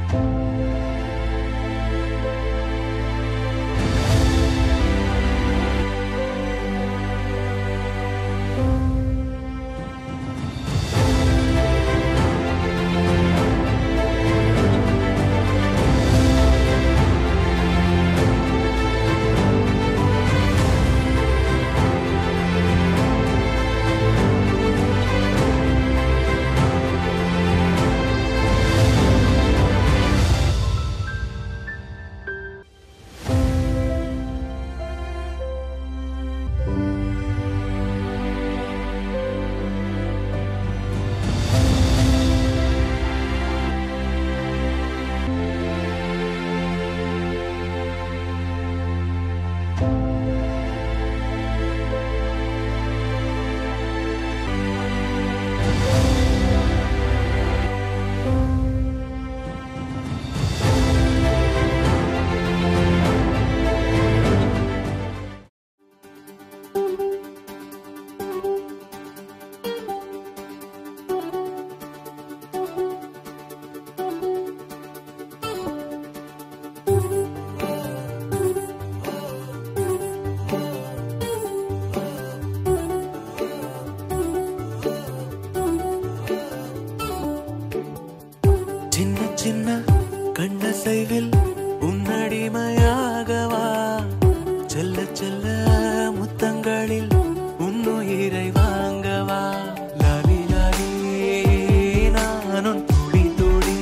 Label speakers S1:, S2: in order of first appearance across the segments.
S1: சின்ன சின்ன கண்ணசைவில் உன்னடிமையாகவா செல்ல செல்ல முத்தங்களில் உன்னுயிரை வாங்கவா லாலி லாலி நானும் துடி துடி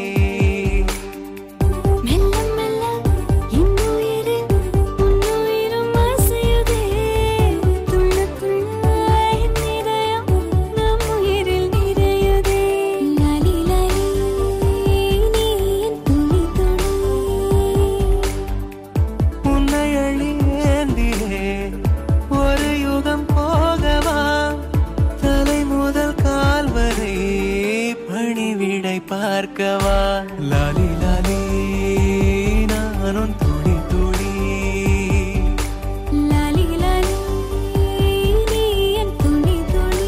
S2: மெல்ல மெல்ல இன்னுயிரு உன்னுயிரும் அசையுதே துள்ள துள்ள என் இதயம் நம் உயிரில் நிறையுதே லாலி லாலி நீ என் துளி துளி
S1: உன்னை அழியேந்தியே ஒரு யுகம் போகவா தலை முதல் கால் வரை பணிவிடை பார்க்கவா லாலி லாலி நானும் துடி துடி
S2: லாலி லாலி நீ என் துளி துளி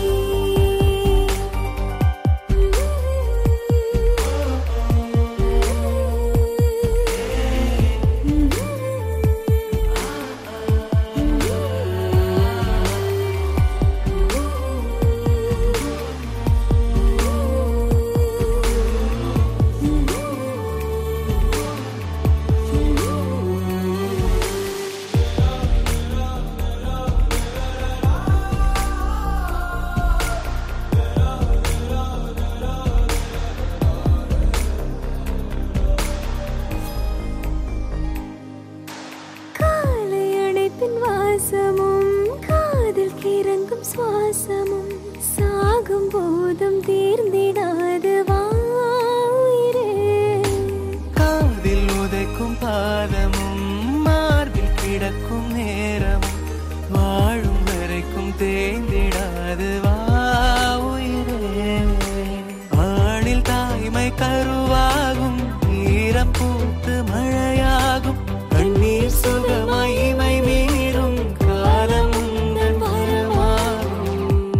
S2: காலை அணைப்பின் வாசமும் காதில் கிறங்கும் சுவாசமும் சாகும் போதும் தீர்ந்திடாது வா உயிரே
S1: காதில் உதைக்கும் பாதமும் மார்பில் கிடக்கும் நேரமும் வாழும் வரைக்கும் தேய்ந்திடாது வா உயிரே வானில் தாய்மை கருவாகும் ஈரம் பூத்து மழையாகும் கண்ணீர் சுகமாய் இமை மீறும் காலம் உந்தன் வரமாகும்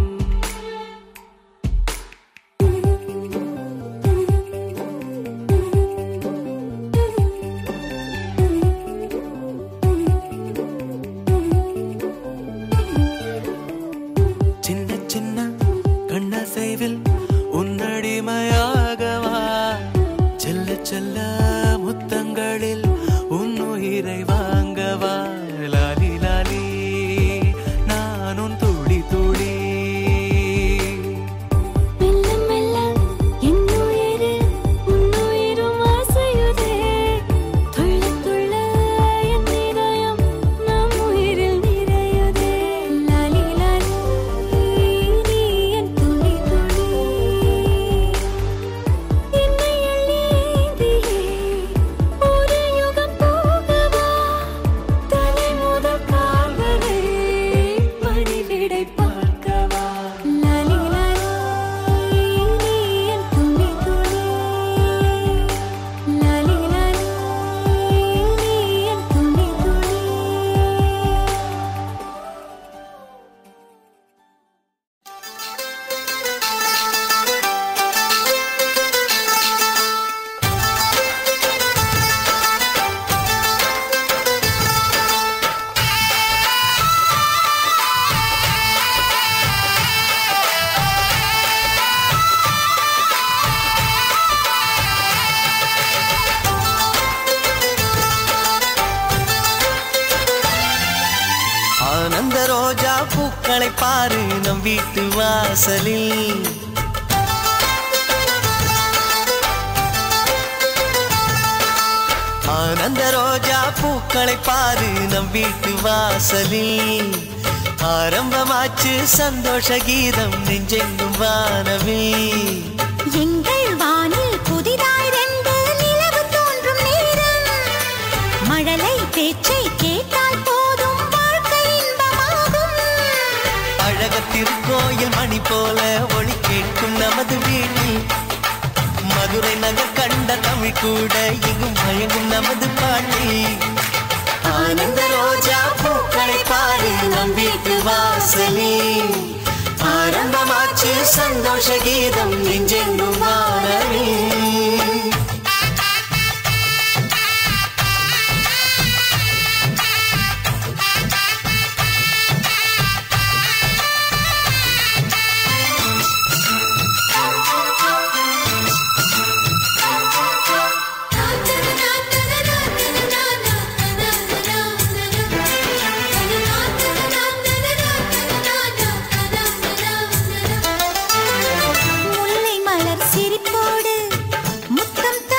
S1: சின்ன சின்ன கண்ணசைவில் உன்னடிமையாகவா செல்ல செல்ல முத்தங்களில் உன்னுயிரை வாங்கவா லாலி லாலி நானும் துளி துளி
S2: மெல்ல மெல்ல இன்னுயிரு உன்னுயிரும் அசையுதே துள்ள துள்ள என் இதயம் நம் உயிரில் நிறையுதே லாலி லாலி நீ என் துளி துளி என்னை அள்ளி ஏந்தியே
S1: பூக்களை பாரு நம் வீட்டு வாசலில் ஆனந்த ரோஜா பூக்களை பாரு நம் வீட்டு வாசலில் ஆரம்பமாச்சு சந்தோஷ கீதம் நெஞ்செங்கும் வானவில்
S2: எங்கள் வானில் புதிதாய் ரெண்டு நிலவு தோன்றும் நேரம் மழலை பேச்சை கேட்டால் போதும் வாழ்க்கை இன்பமாகும்
S1: அழக திருக்கோயில் மணி போல ஒளி கேட்கும் நமது வீட்டில் மதுரை நகர் கண்ட தமிழ் கூட இங்கும் மயங்கும் நமது பாட்டி ஆனந்த ரோஜா பூக்களை பாரு நம் வீட்டு வாசலில் ஆரம்பமாச்சு சந்தோஷ கீதம் நெஞ்செங்கும் வாழவே
S2: முல்லை மலர் சிரிப்போடு முத்தம்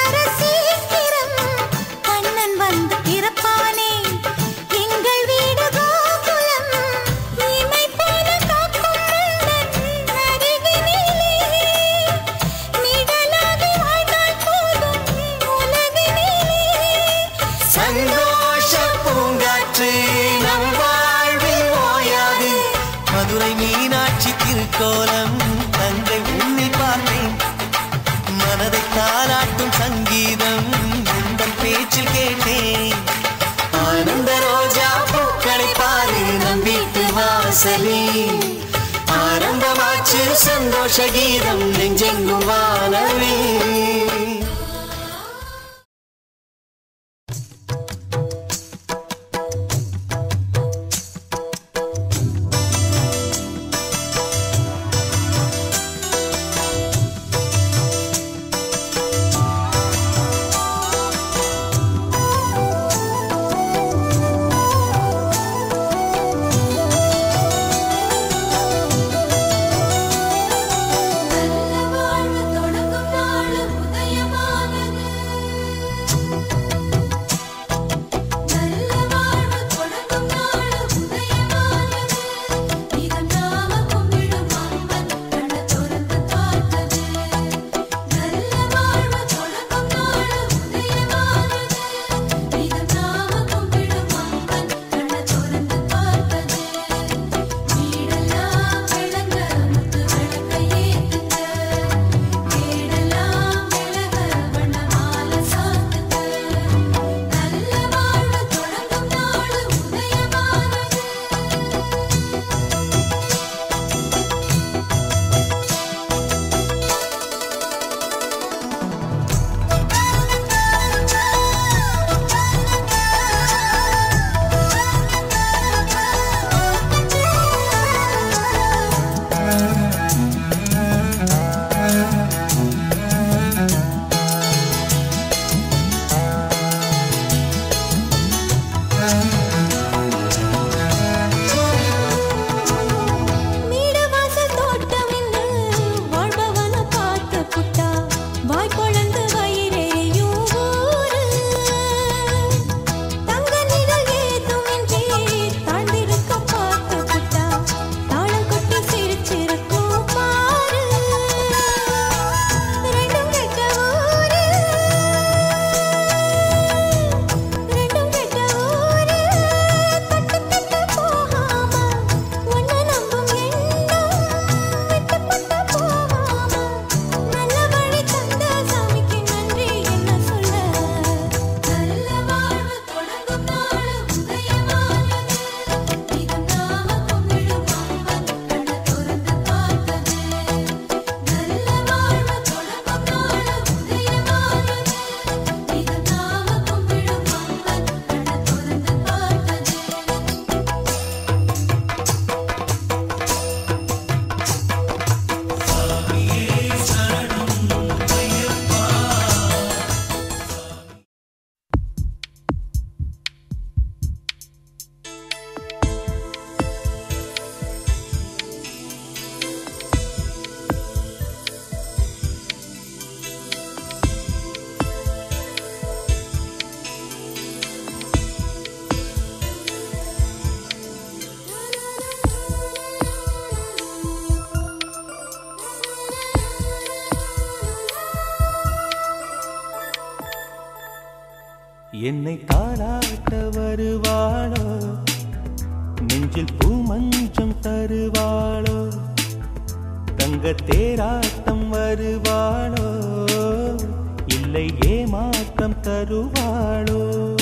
S1: என்னை தாராட்ட வருவாளோ நெஞ்சில் பூமஞ்சம் தருவாளோ தங்க தேராட்டம் வருவாளோ இல்லை ஏமாற்றம் தருவாளோ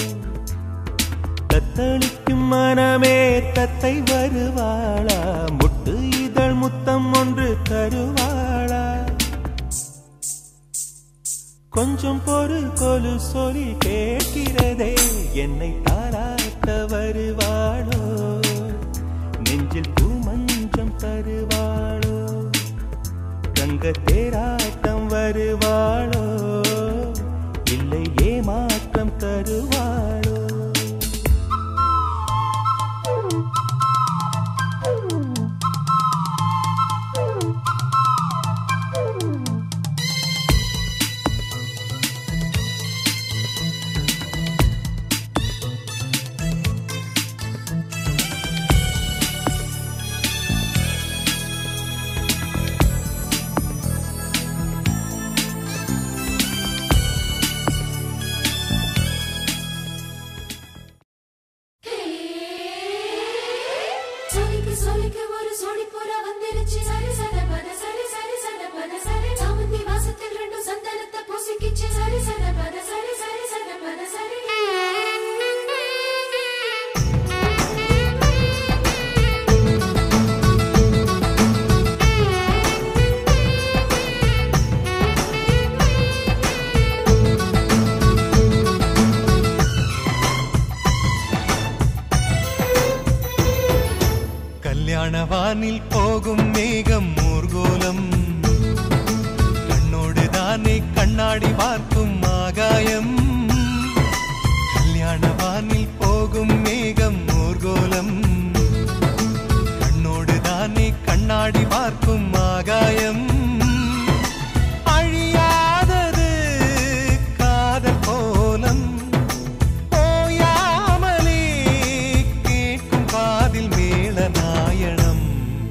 S1: தத்தளிக்கும் மனமே தத்தை வருவாளா முட்டு இதழ் முத்தம் ஒன்று தருவாளா கொஞ்சம் பொறு கொலு சொல்லி கேட்கிறதே என்னை தாராட்ட வருவாளோ நெஞ்சில் பூமஞ்சம் தருவாளோ கங்க தேராட்டம் வருவாளோ இல்லை ஏமாற்றம் தருவாளோ
S2: சொல்லிக்கு சொல்லிக்கு ஒரு சோடி போல வந்துருச்சு சரி சட பத சரி சரி சட பத சரி சாமந்தி வாசத்தில் ரெண்டும் சந்தனத்தை பூசிக்கிச்சு சரி சட பத சரி சரி சட பத சரி
S1: கல்யாண வானில் போகும் மேகம் ஊர்கோலம் கண்ணோடு தானே கண்ணாடி பார்க்கும் ஆகாயம் கல்யாண வானில் போகும் மேகம் ஊர்கோலம் கண்ணோடு தானே கண்ணாடி பார்க்கும் ஆகாயம் அழியாதது காதல் கோலம் ஓயாமலே கேட்கும் காதில் மேள நாயணம்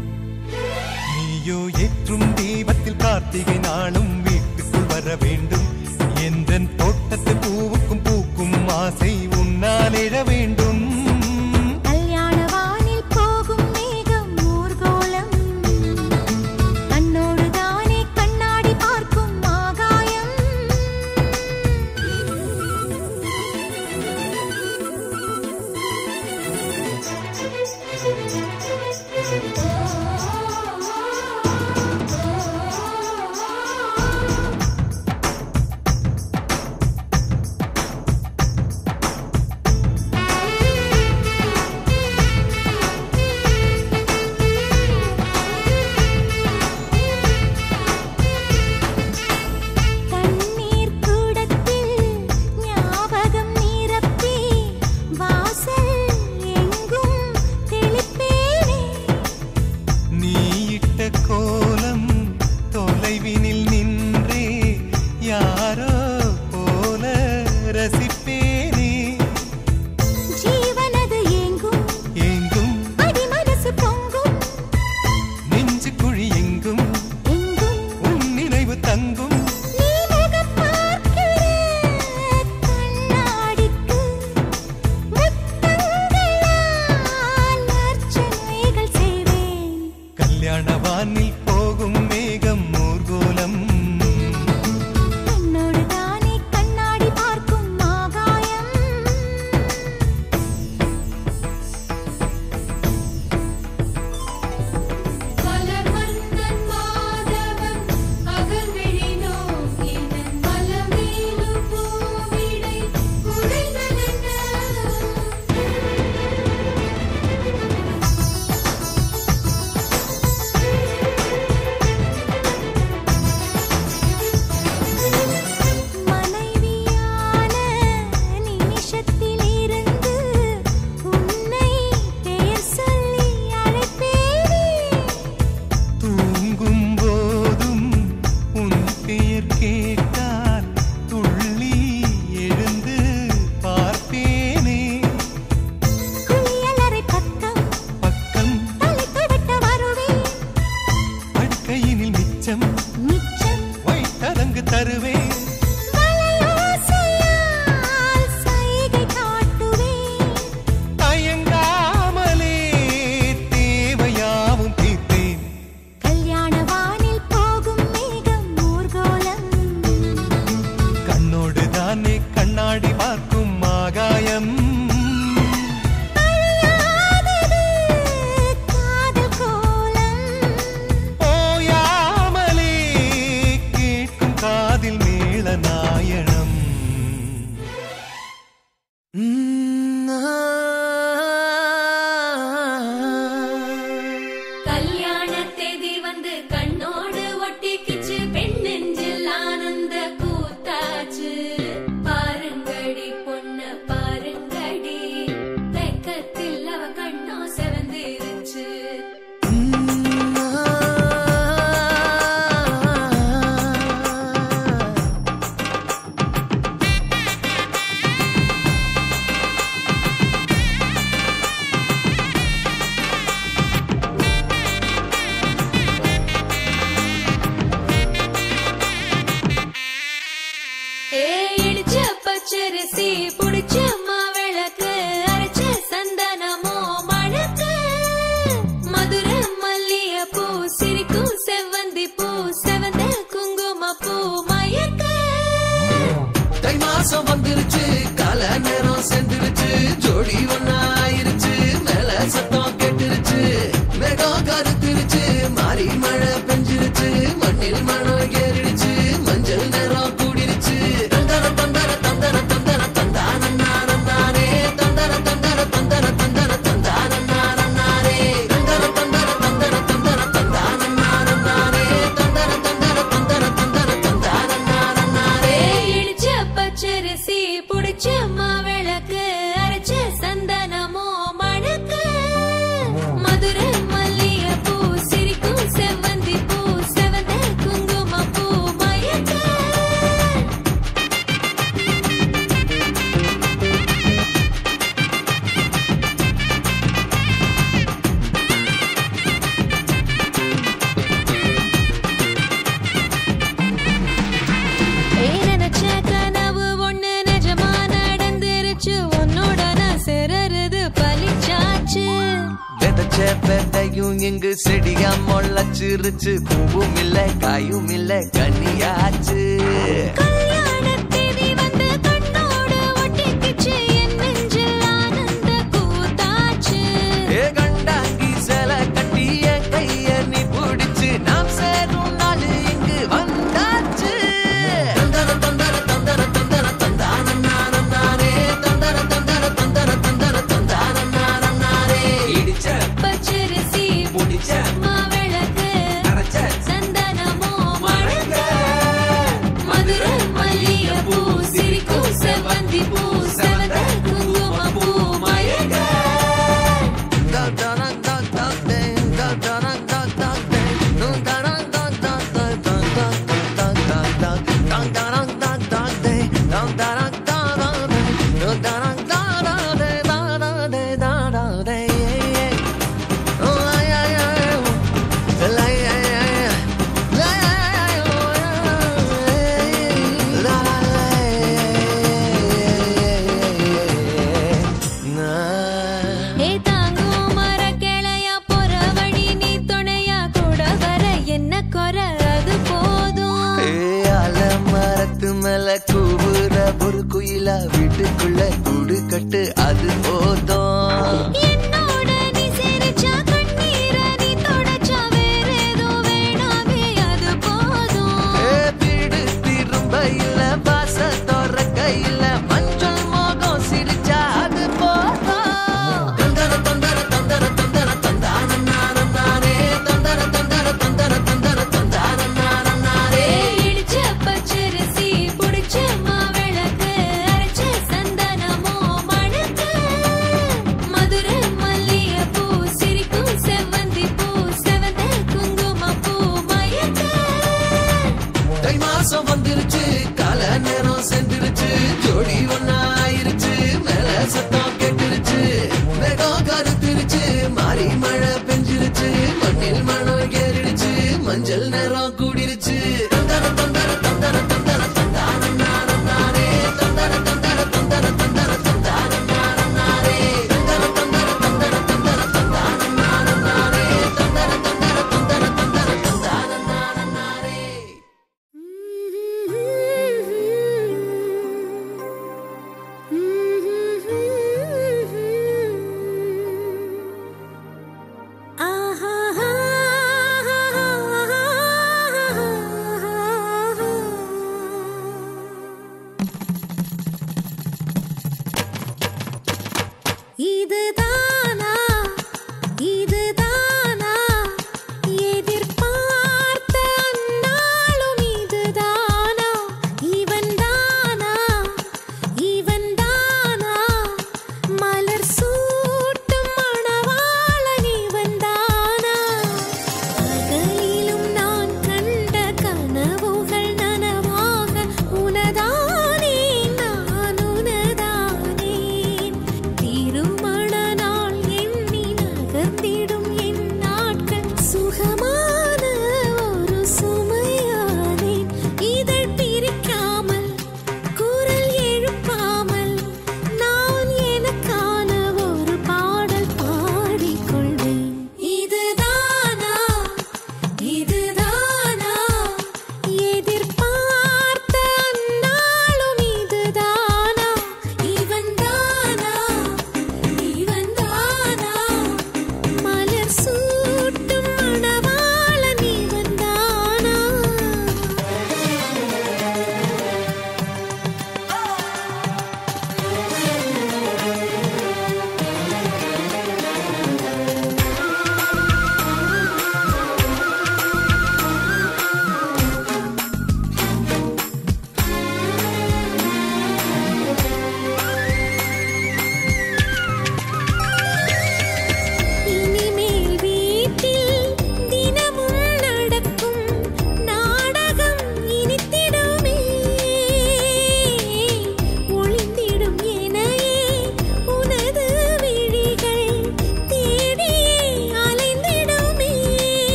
S1: நீயோ ஏற்றும் தீபத்தில் கார்த்திகை நாளும் வீட்டுக்குள் வர வேண்டும் எந்தன் தோட்டத்து பூவுக்கும் பூக்கும் ஆசை உன்னால் எழ வேண்டும்
S2: கல்யாண வானில் போகும் மேகம் ஊர்கோலம் கண்ணோடு தானே கண்ணாடி பார்க்கும் ஆகாயம்
S1: கண்ணாடி பார்க்கும் ஆகாயம்
S3: அழியாதது காதல் கோலம்
S1: ஓயாமலே கேட்கும் காதில் மேள நாயனம்
S2: கல்யாண தேதி வந்து கண்ணோடு ஒட்டிக்கிச்சு பெண் நெஞ்சில் ஆனந்த கூத்தாச்சு பாருங்கடி பொண்ண பாருங்கடி வெக்கத்தில் அவ கண்ணோ செவந்திருச்சு ஏ இடிச்ச பச்சரிசி புடிச்ச மாவிளக்கு அரைச்ச சந்தனமோ மணக்கு மதுர மல்லிய பூ சிரிக்கும் செவ்வந்தி பூ செவந்த குங்கும பூ மயக்க
S4: தை மாசம் வந்துருச்சு கால நேரம் சென்றுருச்சு ஜோடி ஒன்னாயிருச்சு மேல சத்தம் கெட்டுருச்சு மேகம் கருத்துருச்சு மாறி மழை பெஞ்சிருச்சு மண்ணில் மணம் ஏறிடுச்சு மஞ்சள் நேரம் கூடிருச்சு தந்தர தந்தர தந்தர தந்தர தந்தான நானே தந்தர தந்தர தந்தர தந்தர தந்தான நானே தந்தர தந்தர தந்தர தந்தர தந்தான நானே தந்தர தந்தர தந்தர தந்தர தந்தான நானே
S2: ஏ இடிச்ச பச்சரிசி புடிச்ச மாவிளக்கு அரைச்ச சந்தனமோ மணக்கு மதுர மல்லிய பூ சிரிக்கும் செவ்வந்தி பூ செவந்த குங்கும பூ மயக்க ஏய் நினைச்ச கனவு ஒண்ணு நிஜமா நடந்துருச்சு உன்னோட நான் சிறருது பலிச்சாச்சு
S4: விதைச்ச விதையும் இங்கு செடியா முளைச்சிருச்சு பூவும் இல்ல காயும் இல்ல கனியாச்சு
S2: கல்யாண தேதி வந்து கண்ணோடு ஒட்டிக்கிச்சு என் நெஞ்சில் ஆனந்த கூத்தாச்சு
S4: ஏ கண்டாங்கி சில கட்டி என் கைய நீ பிடிச்சு நாம் சேரும் நாள் இங்கு வந்தாச்சு தந்தர தந்தர தந்தர தந்தர தந்தான நானம் நானே தந்தர தந்தர தந்தர தந்தர தந்தான நானம் நானே இடிச்ச
S2: பச்சரிசி
S4: முடிச்ச
S2: மாவிளக்கு
S4: அரைச்ச
S2: சந்தனமோ மணக்க மதுர மல்லிய பூ சிரிக்கும் செவ்வந்தி பூ செவந்த குங்கும பூ மயக்க ஏ தாங்கும் மர கிளையா போற வழி நீ துணையா கூட வர என்ன குறை அது போதும்
S4: மரத்து மேல கூவுற ஒரு குயிலா வீட்டுக்குள்ள கூடு கட்டு அது போதும்
S2: என்னோட நீ சிரிச்சா கண்ணீர நீ தொடச்சா வேற ஏதோ வேணாமே அது போதும்
S4: ஏ, வீடு திரும்ப இல்ல வாச திறக்க இல்ல மஞ்சள் மோகம் சிரிச்சா அது போதும் தந்தர தந்தர தந்தர தந்தர தந்தான நானம் நானே தந்தர தந்தர தந்தர தந்தர தந்தான நானம் நானே
S2: ஏய், இடிச்ச பச்சரிசி புடிச்ச மாவிளக்கு அரைச்ச சந்தனமோ மணக்க
S3: இதுதானா இதுதானா எதிர்பார்த்த அந்நாளும் இதுதானா இவன் தானா இவன் தானா மலர் சூட்டும் மணவாளன் இவன் தானா பகலிலும் நான் கண்ட கனவுகள் நனவாக உனதானே நான் உனதானே திருமண நாள்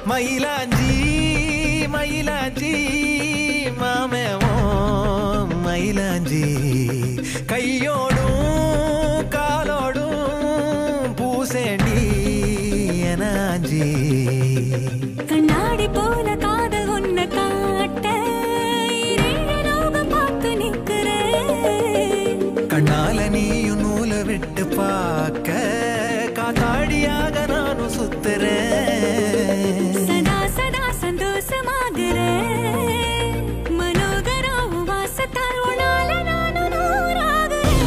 S1: மயிலாஞ்சி மயிலாஞ்சி மாமேவோ மயிலாஞ்சி கையோடும் காலோடும் பூசேண்டி எனாஞ்சி
S3: கண்ணாடி போல காதல் உன்னை காட்ட இரண்டு லோகம் பார்த்து நிக்கிறேன்
S1: கண்ணால நீயும் நூலை விட்டு பார்க்க காத்தாடியாக நானும் சுத்துறேன்
S3: சதா சதா சந்தோஷமாகிறேன் மனோகரம் வாசத்தால் உன்னால நானும் நூறாகிறேன்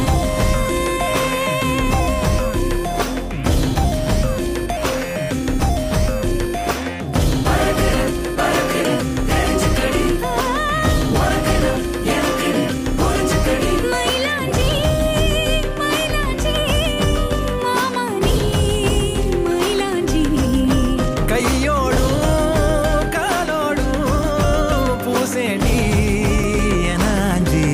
S3: மயிலாஞ்சி மயிலாஞ்சி மாமா நீ மயிலாஞ்சி
S1: கையோடும் காலோடும் பூசேண்டி எனாஞ்சி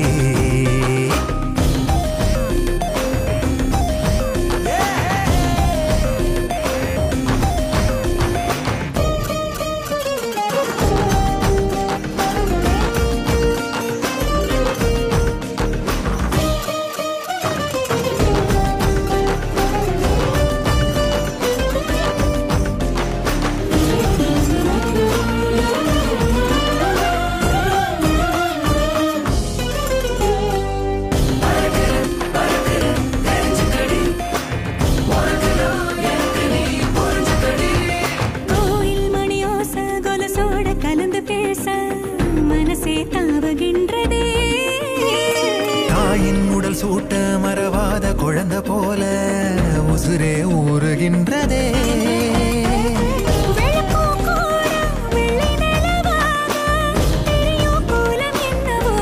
S3: கோயில் மணியோச கொலசோட கலந்து பேச மனசே தாவுகின்றதே
S1: தாயின் உடல் சூட்ட மறவாத குழந்தை போல உசுரே ஊறுகின்றதே
S3: வெள்ளப்பூ கூட வெள்ளை நிலவாக தெரியும் கோலம் என்னவோ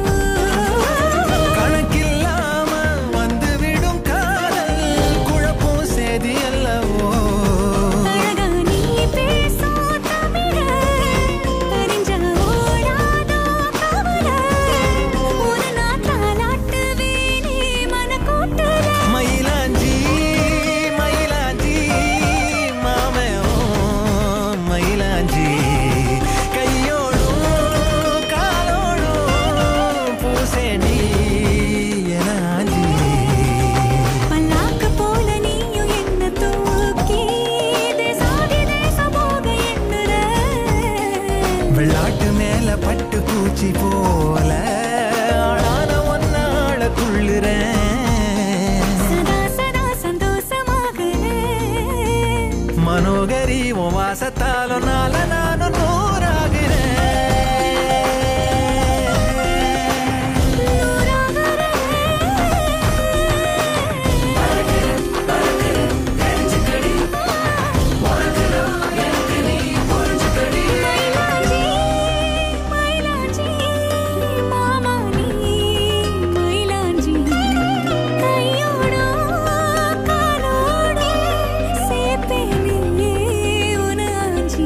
S1: கணக்கில்லாம வந்துவிடும் காதல் குழப்பம் சேதி அல்லவோ
S3: அழகா நீ பேசும் தமிழ அறிஞ்ச ஓடாதோ கவல ஒரு நாள் தாலாட்டுவேனே மனக்கூட்டுல
S1: மயிலாஞ்சி மயிலாஞ்சி மாமே ஓ மயிலாஞ்சி கையோடும் காலோடும் பூசேண்டி எனாஞ்சி
S3: பல்லாக்கு போல நீயும் என்ன தூக்கி தேசாதி தேசம் போக எண்ணுற
S1: வெள்ளாட்டு மேல பட்டு பூச்சி போல ஆளான ஒன்னாள துள்ளுறேன்
S3: சதா சதா சந்தோஷமாகிறேன்
S1: மனோகரி உன் வாசத்தாலும் நால நானும் நூறாகிறேன்
S3: மயிலாஞ்சி மயிலாஞ்சி மாமா நீ மயிலாஞ்சி கையோடோ காலோடோ சேப்பேனே உனாஞ்சி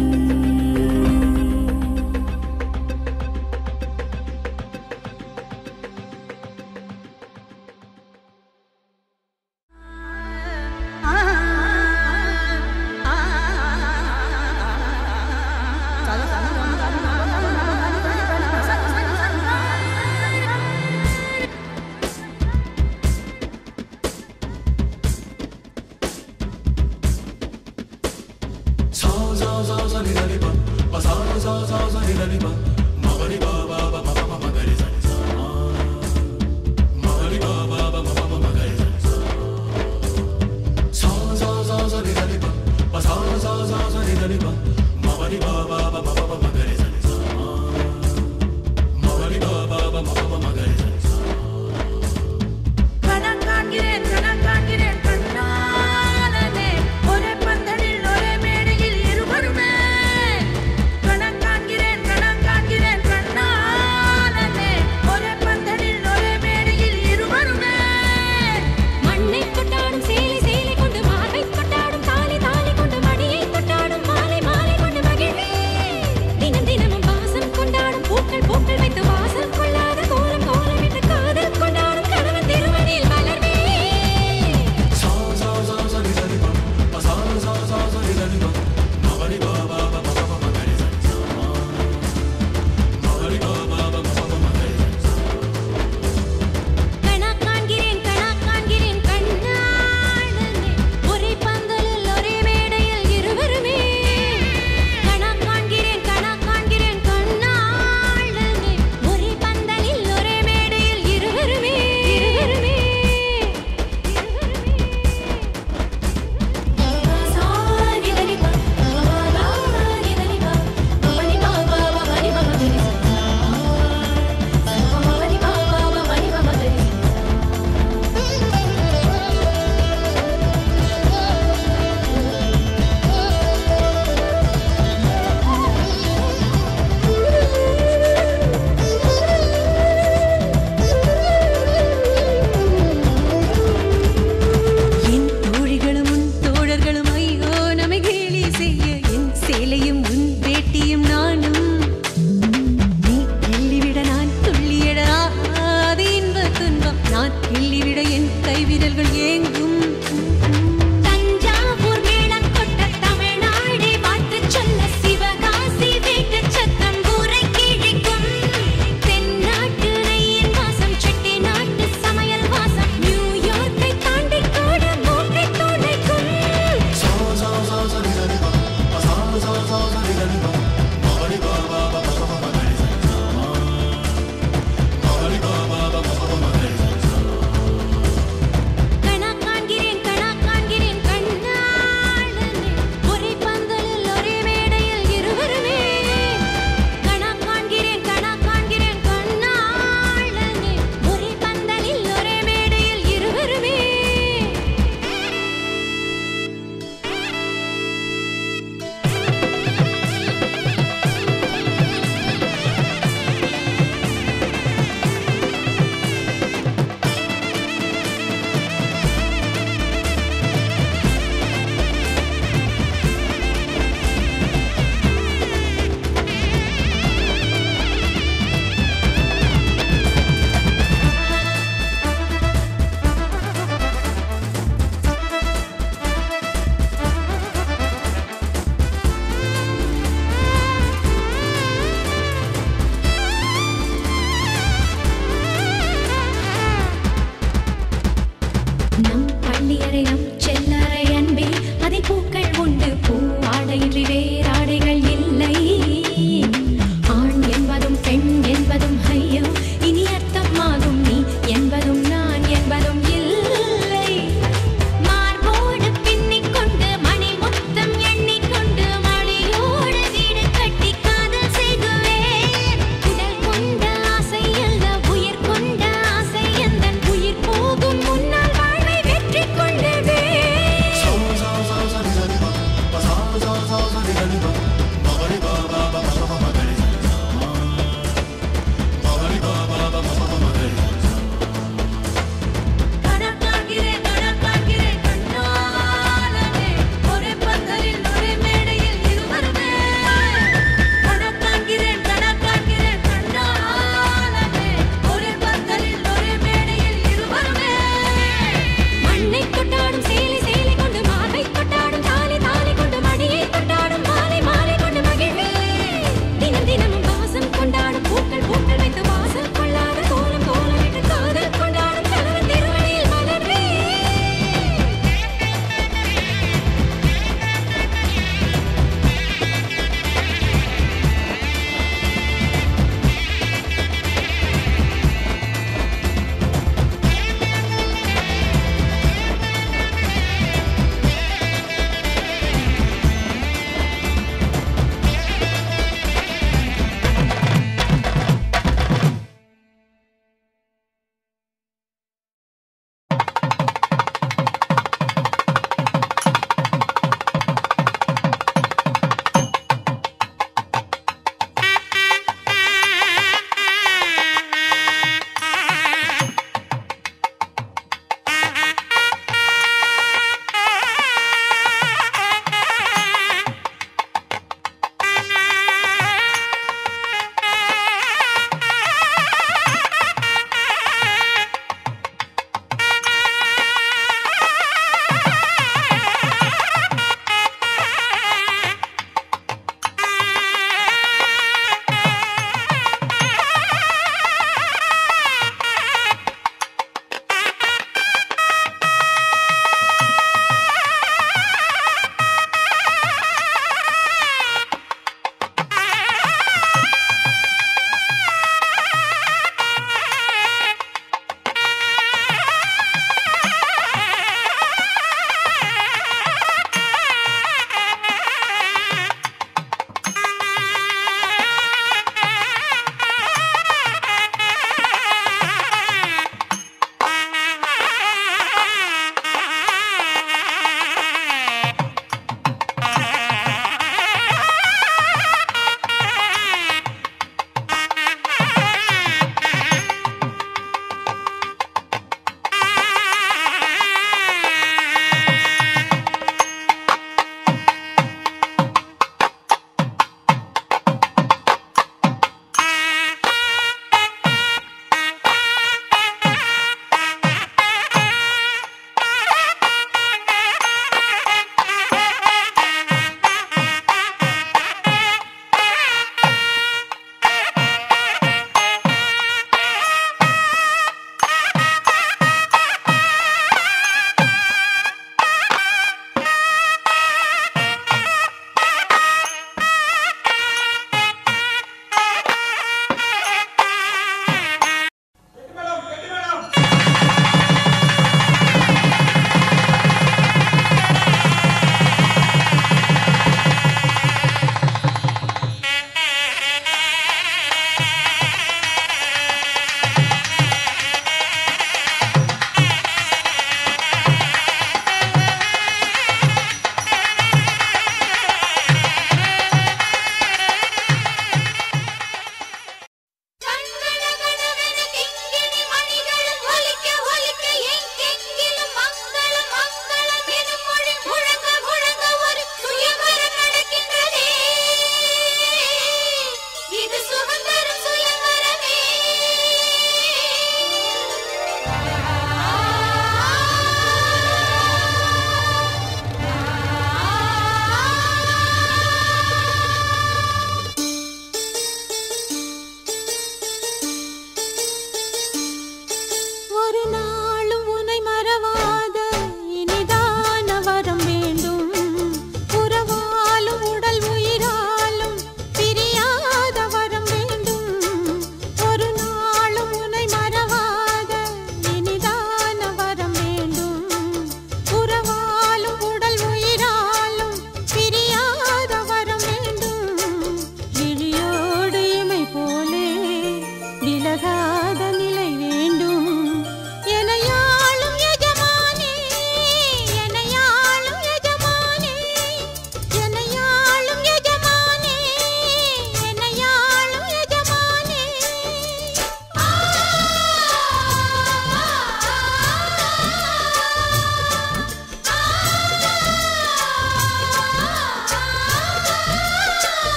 S5: கணம் காண்கிறேன் கணம் காண்கிறேன் கண்ணாலனே ஒரே பந்தலில் ஒரே மேடையில் இருவருமே கணம் காண்கிறேன் கணம் காண்கிறேன் கண்ணா
S3: கணா காண்கிறேன் கணா காண்கிறேன் கண்ணாளனே ஒரே பந்தலில் ஒரே மேடையில் இருவருமே கணா காண்கிறேன் கணா காண்கிறேன் கண்ணாளனே ஒரே பந்தலில் ஒரே மேடையில் இருவருமே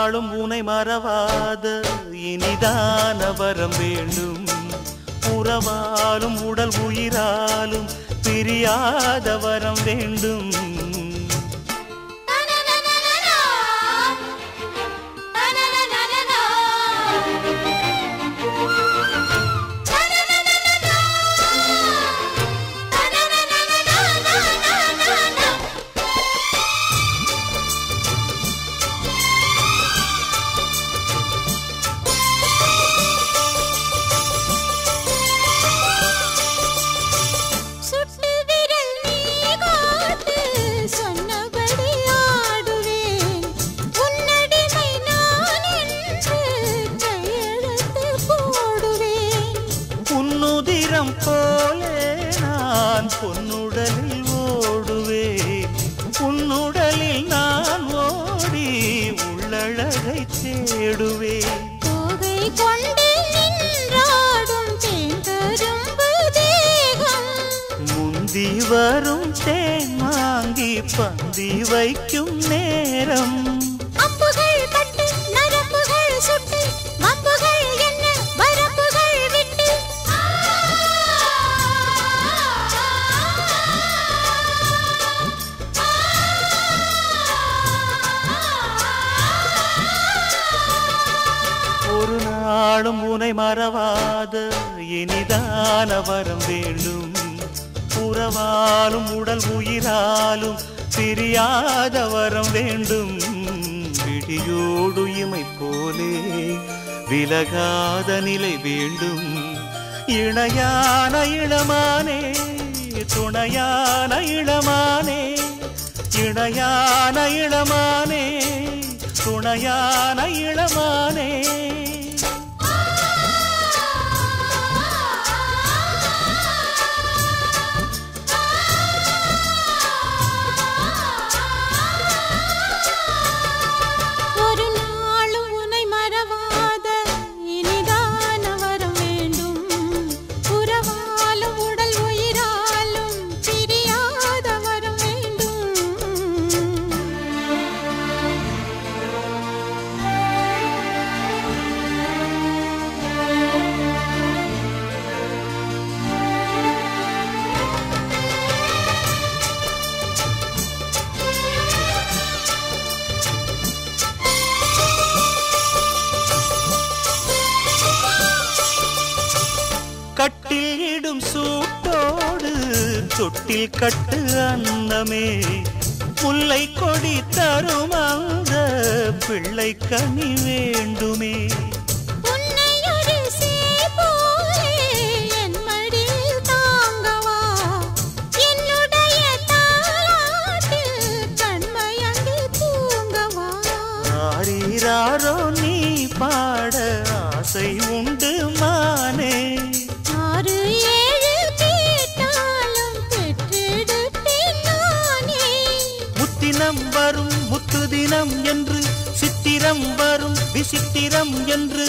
S6: நாளும் உனை மறவாத இனிதான வரம் வேண்டும் உறவாலும் உடல் உயிராலும் பிரியாத வரம் வேண்டும்
S3: சுட்டு விரல் நீ காட்டு சொன்னபடி ஆடுவேன் உன்னடிமை நான் என்று கையெழுத்து போடுவேன்
S6: உன்னுதிரம் போலே நான் பொன்னுடலில் ஓடுவேன் உன்னுடலில் நான் ஓடி உள்ளழகை தேடுவேன்
S3: தோகை கொண்டு நின்றாடும் தேங்கரும்பு தேகம்
S6: முந்தி வரும் தேன் வாங்கி பந்தி வைக்கும் நேரம்
S3: அம்புகள் பட்டு நரம்புகள் சுட்டு வம்புகள் என்ன வரம்புகள் விட்டு
S6: ஒரு நாளும் உனை மறவாத இனிதான வரம் வேண்டும் உறவாலும் உடல் உயிராலும் பிரியாத வரம் வேண்டும் விடியோடு இமை போலே விலகாத நிலை வேண்டும் இணையான இளமானே துணையான இளமானே இணையான இளமானே துணையான இளமானே
S3: ஒரு நாளும் உன்னை மறவாத இனிதான வரம் வேண்டும் உறவாலும் உடல் உயிராலும் பிரியாத வரம் வேண்டும்
S6: கட்டில் இடும் சூட்டோடு தொட்டில் கட்டு அன்னமே முல்லை கொடி தரும் அந்த பிள்ளை கனி வேண்டுமே
S3: உன்னை ஒரு சேய் போலே என் மடியில் தாங்கவா என்னுடைய தாலாட்டில் கண்மயங்கு தூங்கவா
S6: ஆரீராரோ நீ பாட ஆசை உண்டு மானே
S3: ஆறு ஏழு கேட்டாலும் பெற்றெடுப்பேன் நானே
S6: முத்தினம் வரும் முத்து தினம் என்று சித்திரம் வரும் விசித்திரம் என்று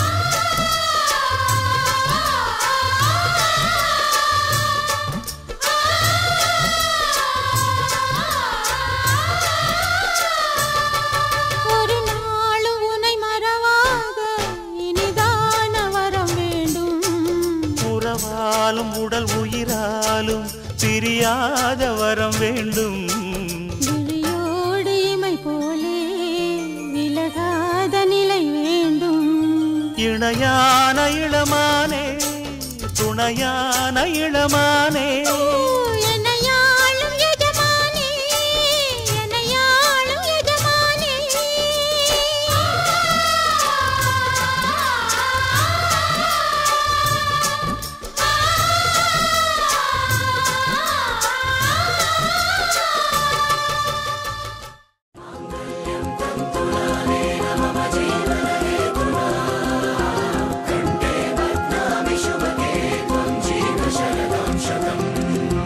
S3: ஒரு நாளும் உன்னை மறவாத இனிதான வரம் வேண்டும்
S6: உறவாலும் உடல் உயிராலும் பிரியாத வரம் வேண்டும்
S3: விழியோடு இமை போலே விலகாத நிலை வேண்டும்
S6: இணையான இளமானே துணையான இளமானே
S3: ஓ, என்னையாளும் எஜமானே, என்னையாளும் எஜமானே.
S4: கண்டே பத்மாமி சுபகே त्वं जीव शरदं शतम्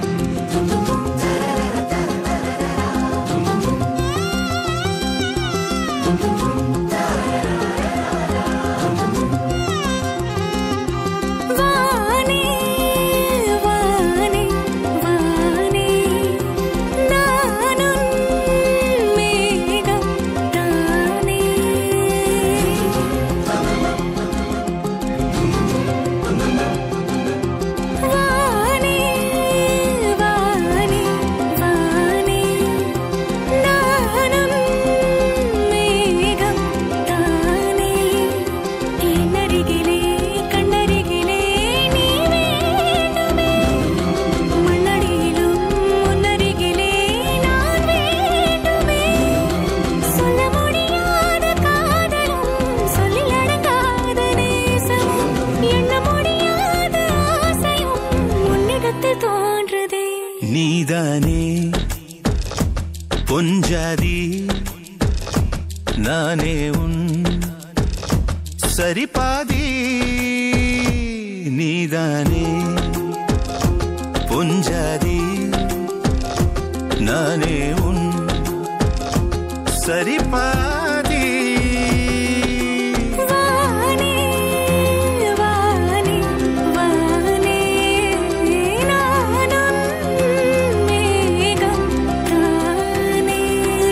S6: நானே உன் சரி பாதி நீதானே பொஞ்சாதி நானே உன் சரி பாதி
S3: வானே வானே வானே நானும் மேகம் தானே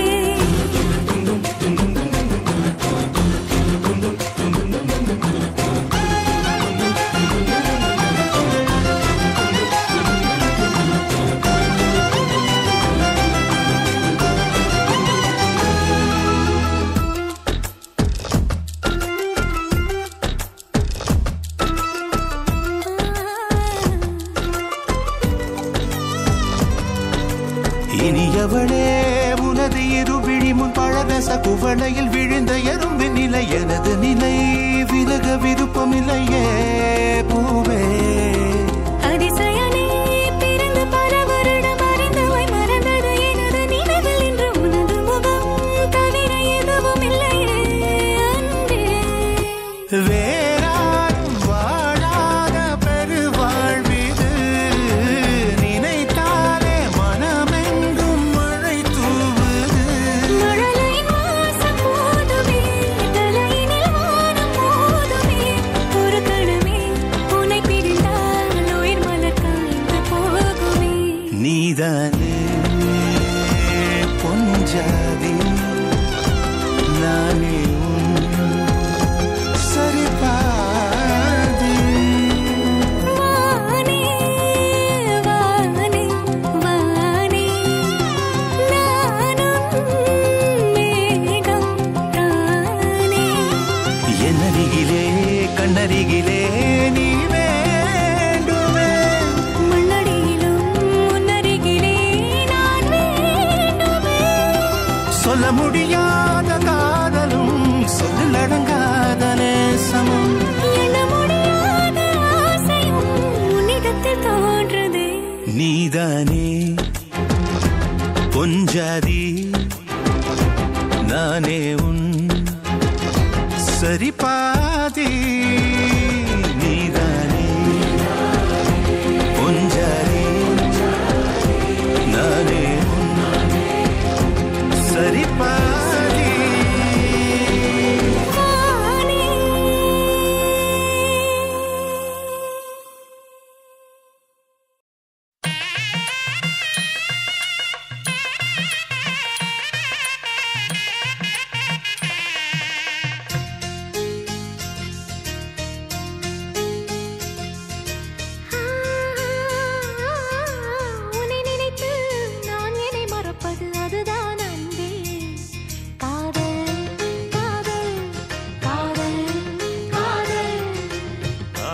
S6: இனியவளே உனது இரு விழி முன் பழரச குவளையில் விழுந்த எறும்பின் நிலை எனது நிலை விலக விருப்பமில்லையே பூவே
S3: அதிசயனே பிறந்து பல வருடம் அறிந்தவை மறந்தது எனது நினைவில் இன்று உனது முகம் தவிர எதுவும் இல்லையே அன்பே
S6: வேறாரும் வாழாத பெருவாழ்விது நினைத்தாலே மனமெங்கும் மழை தூவுது
S3: மழலையின் வாசம் போதுமே தலையினில் வானம் போதுமே ஒரு கணமே உன்னை பிரிந்தால் உயிர் மலர் காய்ந்து போகுமே
S6: நீதானே பொஞ்சாதி நானே உன் சரிபாதி
S3: வானே வானே வானே நானும் மேகம் தானே
S6: என்னருகிலே கண்ணருகிலே நீ வேண்டுமே
S3: மண்ணடியிலும் முன்னருகிலே நான் வேண்டுமே
S6: சொல்ல முடியாத காதலும் சொல்லடங்காத நேசமும்
S3: எண்ண முடியாத ஆசையும் உன்னிடத்தில் தோன்றுதே
S6: நீதானே பொஞ்சாதி நானே உன் சரிபாதி நீதானே பொஞ்சாதி நானே உன் சரிபாதி
S3: வானே உன்னை நினைத்து நான் என்னை மறப்பது அதுதான் அன்பே காதல் காதல் காதல் காதல்
S6: ஆ,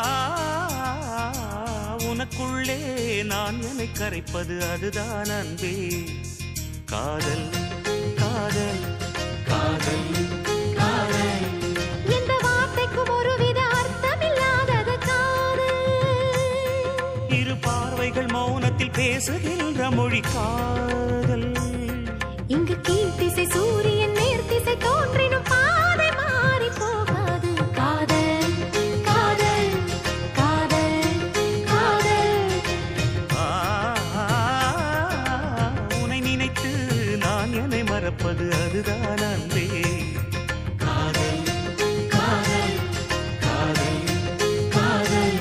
S6: உனக்குள்ளே நான் என்னை கரைப்பது அதுதான் அன்பே காதல் காதல் காதல் காதல்
S3: எந்த வார்த்தைக்கும் ஒருவித அர்த்தமில்லாதது காதல்
S6: இரு பார்வைகள் மௌனத்தில் பேசுகின்ற மொழி காதல்
S3: இங்கு கீழ்த்திசை சூரியன் நேர்த்திசை தோன்றினும் பாதை மாறி போகாது காதல் காதல் காதல் காதல்
S6: ஆ, உன்னை நினைத்து நான் என்னை மறப்பது அதுதான் அன்பே காதல் காதல் காதல் காதல்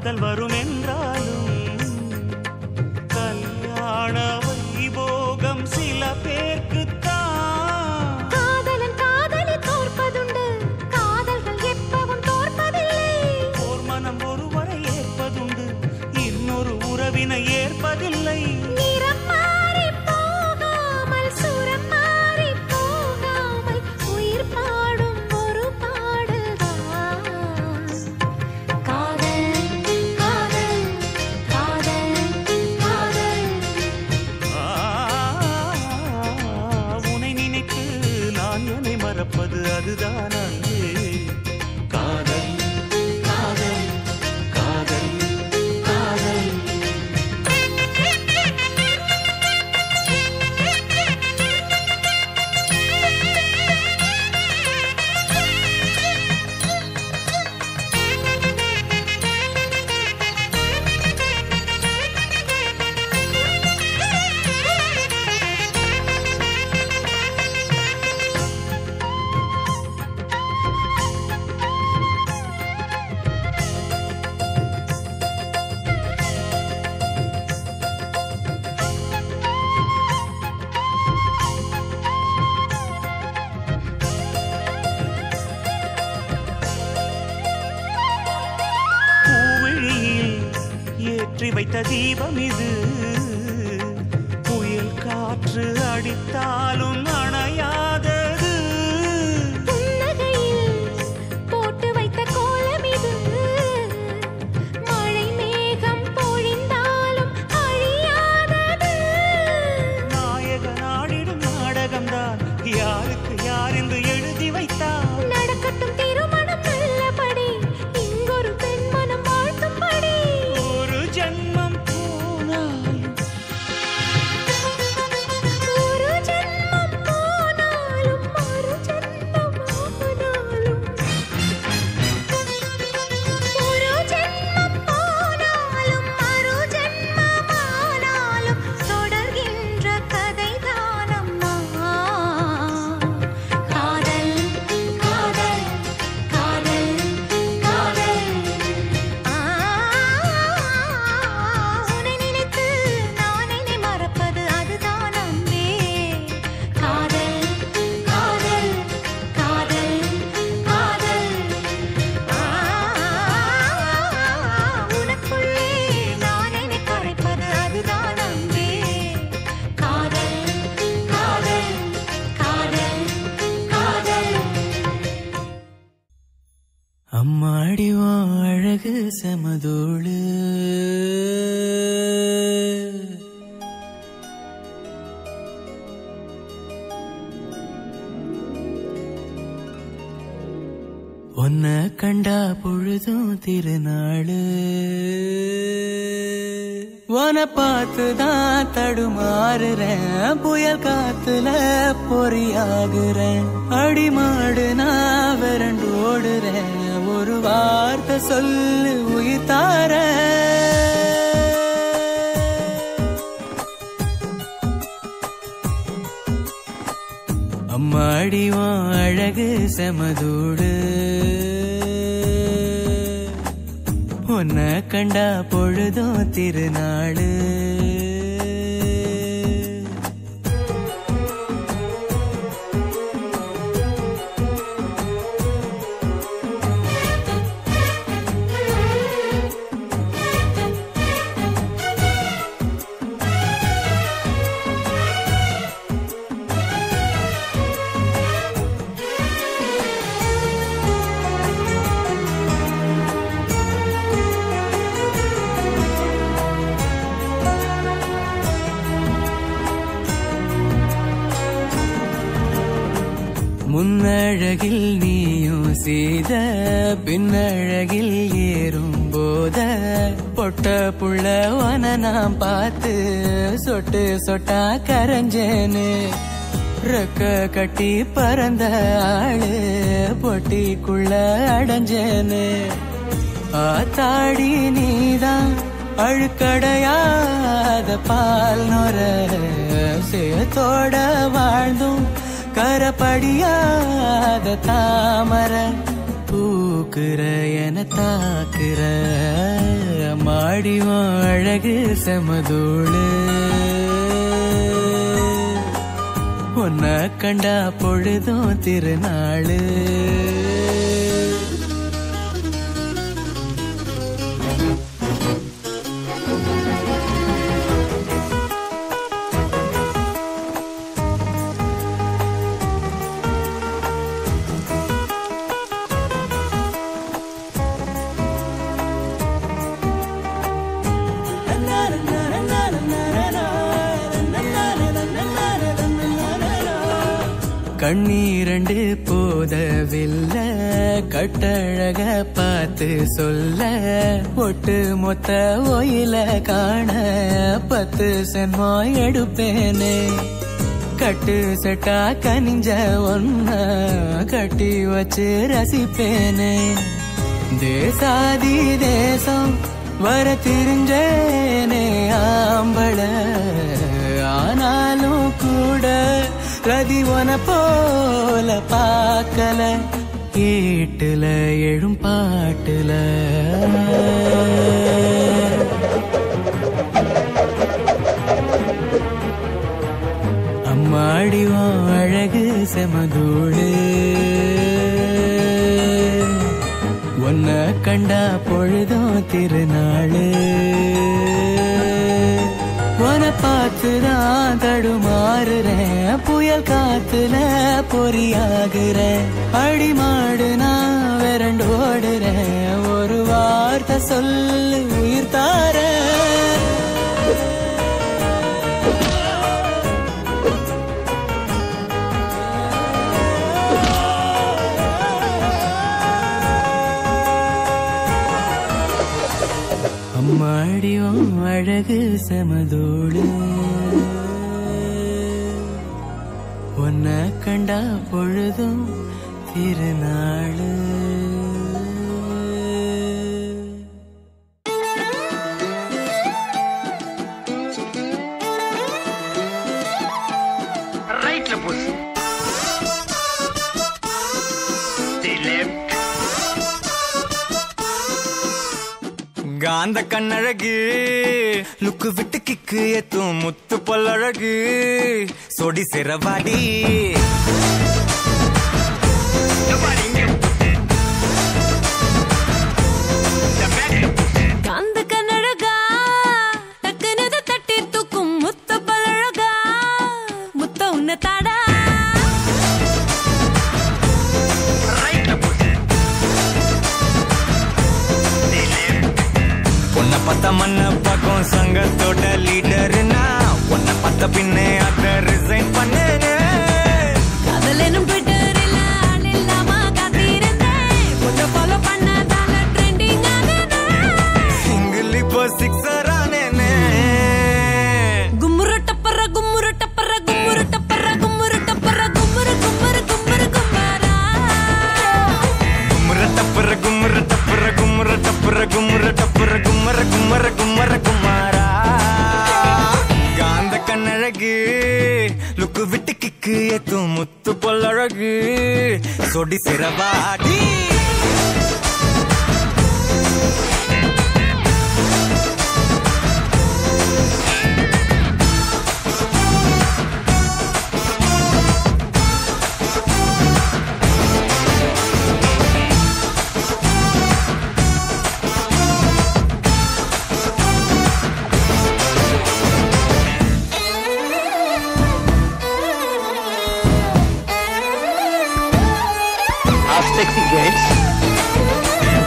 S6: காதல் வரும் என்றாலும் கல்யாண வைபோகம் சில பேர்க்குத்தான்
S3: காதலன் காதலி தோற்பதுண்டு காதல்கள் எப்பவும் தோற்பதில்லை
S6: ஓர் மனம் ஒருவரை ஏற்பதுண்டு இன்னொரு உறவினை ஏற்பதில்லை
S3: நிறம் மாறி போகாமல் சுரம் மாறி போகாமல் உயிர் பாடும் ஒரு பாடல்தான் காதல் காதல் காதல் காதல்
S6: ஆ, உன்னை நினைத்து நான் என்னை மறப்பது அதுதான் அன்பே காதல் காதல் காதல் காதல் பூவிழியில் ஏற்றி வைத்த தீபம் இது புயல் காற்று அடித்தாலும் அணையாதது
S3: புன்னகையில் போட்டு வைத்த கோலம் இது மழை மேகம் பொழிந்தாலும் அழியாதது
S6: நாயக நாடிடும் நாடகம்தான் யாருக்கு யார் என்று எழுதி வைத்தார்
S3: நடக்கட்டும் திருமணம் நல்லபடி இங்கொரு பெண் மனம் வாழ்த்தும்படி
S6: ஒரு ஜென்மம் போனாலும்
S3: ஒரு ஜென்மம் போனாலும் மறு ஜென்மம் ஆனாலும் ஒரு ஜென்மம் போனாலும் மறு ஜென்மம் ஆனாலும் தொடர்கின்ற கதைதானம்மா காதல் காதல் காதல் காதல் ஆ உன்னை நினைத்து நான் என்னை மறப்பது அதுதான் அன்பே காதல் காதல் காதல் காதல் ஆ உனக்குள்ளே நான் என்னை கரைப்பது அதுதான் அன்பே காதல் காதல் காதல் காதல்
S7: அம்மாடி உன் அழகு செமதோளு உன்னை கண்டா பொழுதும் திருநாளு உன பார்த்துதான் தடுமாறுறேன் புயல் காத்துல பொறியாகுறேன் அடிமாடு நான் விரண்டு ஓடுறேன் ஒரு வார்த்தை சொல்லு உயிர் தாரேன் அம்மாடி உன் அழகு செமதூடு உன்னை கண்டா பொழுதும் திருநாளு முன்னழகில் நீயும் செய்த பின்னழகில் ஏறும் போத பொட்ட புள்ளவன நான் பார்த்து சொட்டு சொட்டா கரைஞ்சேனு ரெக்க கட்டி பறந்த ஆளு பொட்டிக்குள்ள அடைஞ்சேனு ஆத்தாடி நீதான் அழுக்கடையாத பால் நொர சேத்தோட வாழ்ந்தும் கரப்படியாத தாமர பூக்குற என தாக்குற மாடிவன் அழகு செமதூளு உன்ன கண்டா பொழுதும் திருநாளு கண்ணீரண்டு போதவில்லை கட்டழக பார்த்து சொல்ல ஒட்டு மொத்த ஒயில காண பத்து சென்மோ எடுப்பேனே கட்டு செட்டா கனிஞ்ச ஒன்ன கட்டி வச்சு ரசிப்பேனே தேசாதி தேசம் வர தெரிஞ்சேனே ஆம்பள ஆனாலும் கூட ரதி உன போல பார்க்கல கேட்டுல எழும் பாட்டுல அம்மாடி உன் அழகு செமதூடு உன்ன கண்டா பொழுதும் திருநாளு உன பார்த்துதான் தடுமாறுறேன் புயல் காத்துல பொறியாகுறேன் அடி மாடு நான் விரண்டு ஓடுறேன் ஒரு வார்த்தை சொல்லு உயிர் தாரேன் அம்மாடியும் அழகு செமதோடு உன்ன கண்டா பொழுதும் திருநாளு
S6: ரைட்ல புஷ் லெஃப்ட்
S1: காந்த கண்ணழகு லுக்கு விட்டு கிக்கு ஏத்தும் முத்து பல்லழகு சொடி சிறவாடி
S2: காந்த கண்ணழகா டக்குனத தட்டி தூக்கும் முத்த பழகா முத்த உன்ன தாடா
S1: உன்னை பார்த்த மண்ண பக்கம் சங்கத்தோட லீடர்னா உன்னை பார்த்த பின்னே அத ரிசைன் பண்ணேனே
S2: காதலனும் ட்விட்டரில் ஆள் இல்லாம காத்திருந்தேன் உன்னை ஃபாலோ பண்ணதால ட்ரெண்டிங் ஆனேன்
S1: சிங்கிள் இப்போ சிக்ஸர் ஆனேனே
S2: கும்முரு டப்பர கும்முரு டப்பர கும்முரு டப்பர கும்முரு டப்பர கும்முரு கும்முரு கும்முரு கும்மாரா
S1: கும்முற டப்புற கும்முற டப்புற கும்முற டப்புற கும்முற டப்புற கும்மர கும்மர கும்மர குமாரா காந்த கண்ணழகு லுக்கு விட்டு கிக்கு ஏத்தும் முத்து பொல்லழகு சொடி சிறவாடி
S6: sexy gates.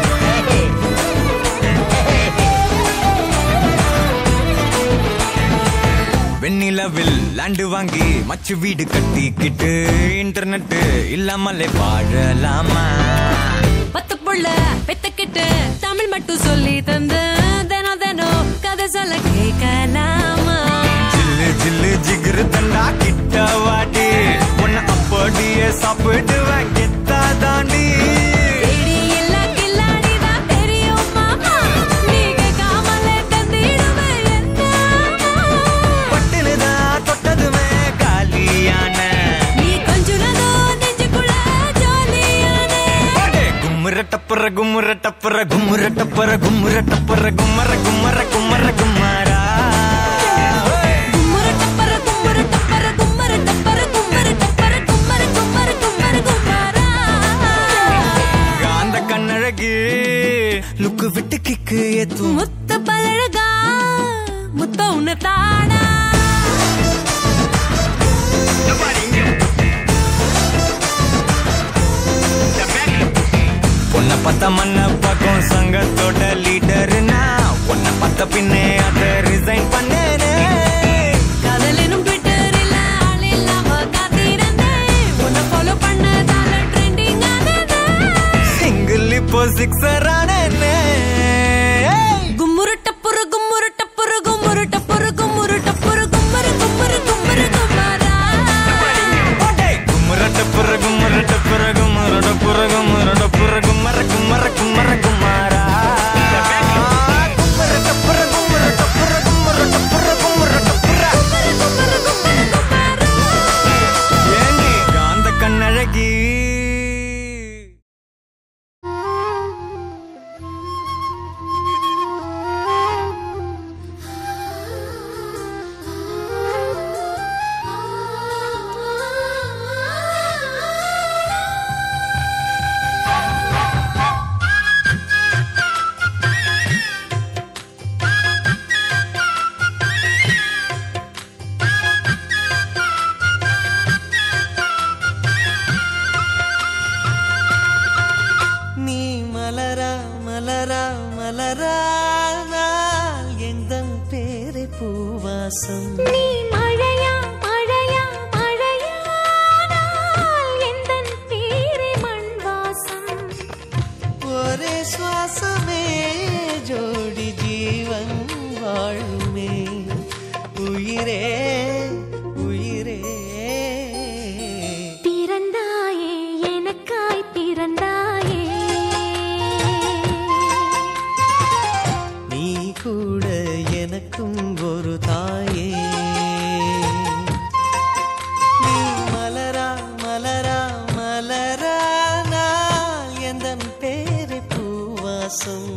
S1: வெண்ணிலவில் லேண்டு வாங்கி மச்சு வீடு கட்டிக்கிட்டு இன்டர்நெட் இல்லாமலே வாழலாமா
S2: பத்து புள்ள பெத்துக்கிட்டு தமிழ் மட்டும் சொல்லி தந்து தினம் தினம் கதை சொல்ல கேட்கலாமா
S1: ஜில்லு ஜில்லு ஜிகிரு தண்டா கிட்ட வாடி உன்னை அப்படியே சாப்பிடுவேன் கெத்தா தாண்டி
S2: தேடி எல்லா கில்லாடிதான் தெரியும் மாமா நீ கேட்காமலே தந்திடுவேன் என்ன
S1: பட்டுனுதான் தொட்டதுமே காலியான
S2: நீ கொஞ்சுனதோ நெஞ்சுக்குள்ள ஜாலியான
S1: அடே, கும்முற
S7: கும்முர டப்பர கும்முர டப்பர கும்மர கும்மர கும்மர கும்மாரா
S3: கும்மர டப்பர கும்மர டப்பர கும்மர டப்பர கும்மர டப்பர கும்மர கும்மர கும்மர கும்மரா
S7: காந்த கண்ணழகு லுக்கு விட்டு கிக்கு ஏத்தும்
S3: முத்த பழகா முத்த உன்னை தானா
S7: பொண்ண பத்த மண்ண பக்கம் சங்கத்தோட லீடர்னா பொண்ண பத்த பின்னே அத ரிசைன் பண்ணேனே
S3: காதலினும் ட்விட்டரில் ஆள் இல்லாம காத்திருந்தேன் உன்னை ஃபாலோ பண்ணதால ட்ரெண்டிங் ஆனது
S7: சிங்கிள் இப்போ சிக்ஸர் ஆனேனே
S3: கும்முரு டப்புரு கும்முரு டப்புரு கும்முரு டப்புரு கும்முரு டப்புரு கும்மரு கும்மரு கும்மரு கும்மரா
S7: கும்மரட்ட புற கும்மரட்ட புற கும்மரட்ட புற கும்மரட்ட புற கும்மர கும்மர கும்மர குமாரா கும்மரட்ட புற கும்மரட்ட புற கும்மரட்ட புற கும்மரட்ட புற ஏண்டி காந்த கண்ணழகி
S8: நீ மலரா மலரா மலரா நாள் எந்தன் பேரை பூவாசம்
S3: நீ மழையா மழையா மழையானால் எந்தன் பேரே மண் வாசம்
S8: ஒரே சுவாசமே ஜோடி ஜீவன் வாழுமே உயிரே உயிரே
S3: பிறந்தாயே எனக்காய் பிறந்தாயே
S8: நீ கூட எனக்கும் ஒரு தாயே நீ மலரா மலரா மலரா நாள் எந்தன் பேரை பூவாசம்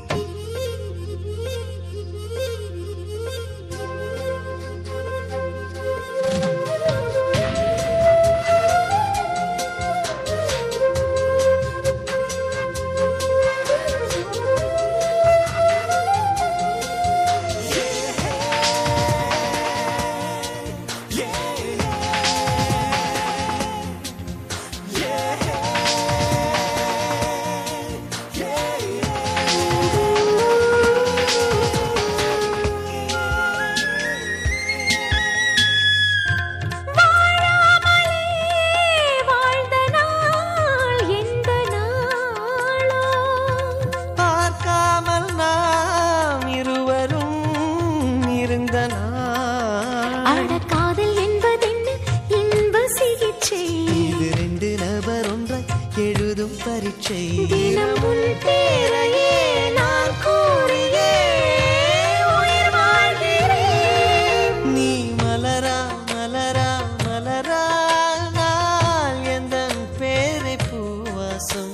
S3: வாழ்ந்த நாள் எந்த நாளோ
S8: பார்க்காமல் நாம் இருவரும் இருந்த நாள்
S3: அட காதல் என்பதென்ன இன்ப சிகிச்சை
S8: இது ரெண்டு நபர் ஒன்றாய் எழுதும் பரீட்சை
S3: தினம் உன் பேரையே நான் கூறியே உயிர் வாழ்கிறேன்
S8: நீ மலரா மலரா மலரா நாள் எந்தன் பேரை பூவாசம்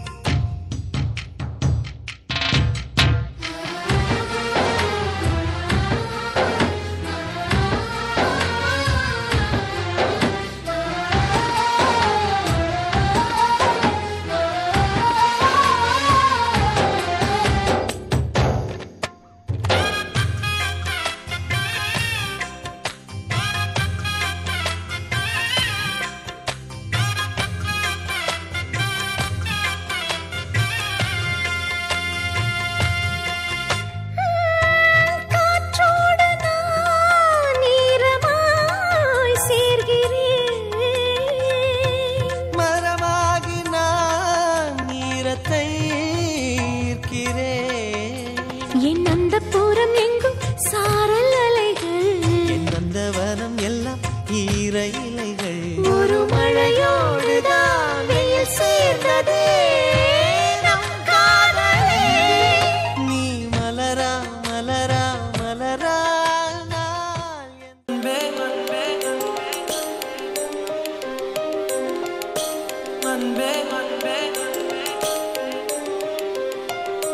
S3: காற்றோடு நான் ஈரமாய் சேர்கிறேன்
S8: மரமாகி நான் ஈரத்தை ஈர்க்கிறேன்
S3: என் அந்த புறம் எங்கும் சாரல் அலைகள்
S8: என் நந்தவனம் எல்லாம் ஈர இலைகள்
S3: ஒரு மழையோடுதான் வெயில் சேர்ந்ததே நம் காதலே
S8: நீ மலரா மலரா மலரா நாள் என்
S7: அன்பே அன்பே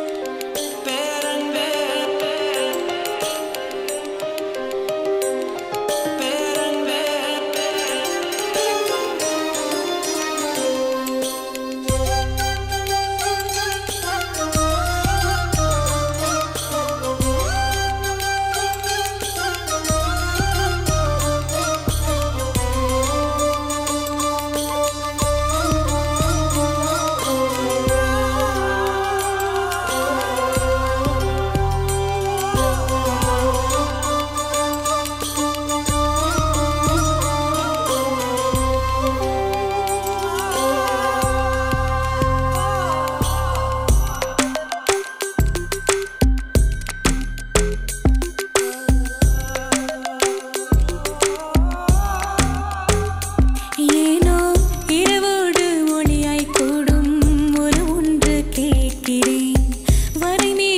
S3: வரை நீ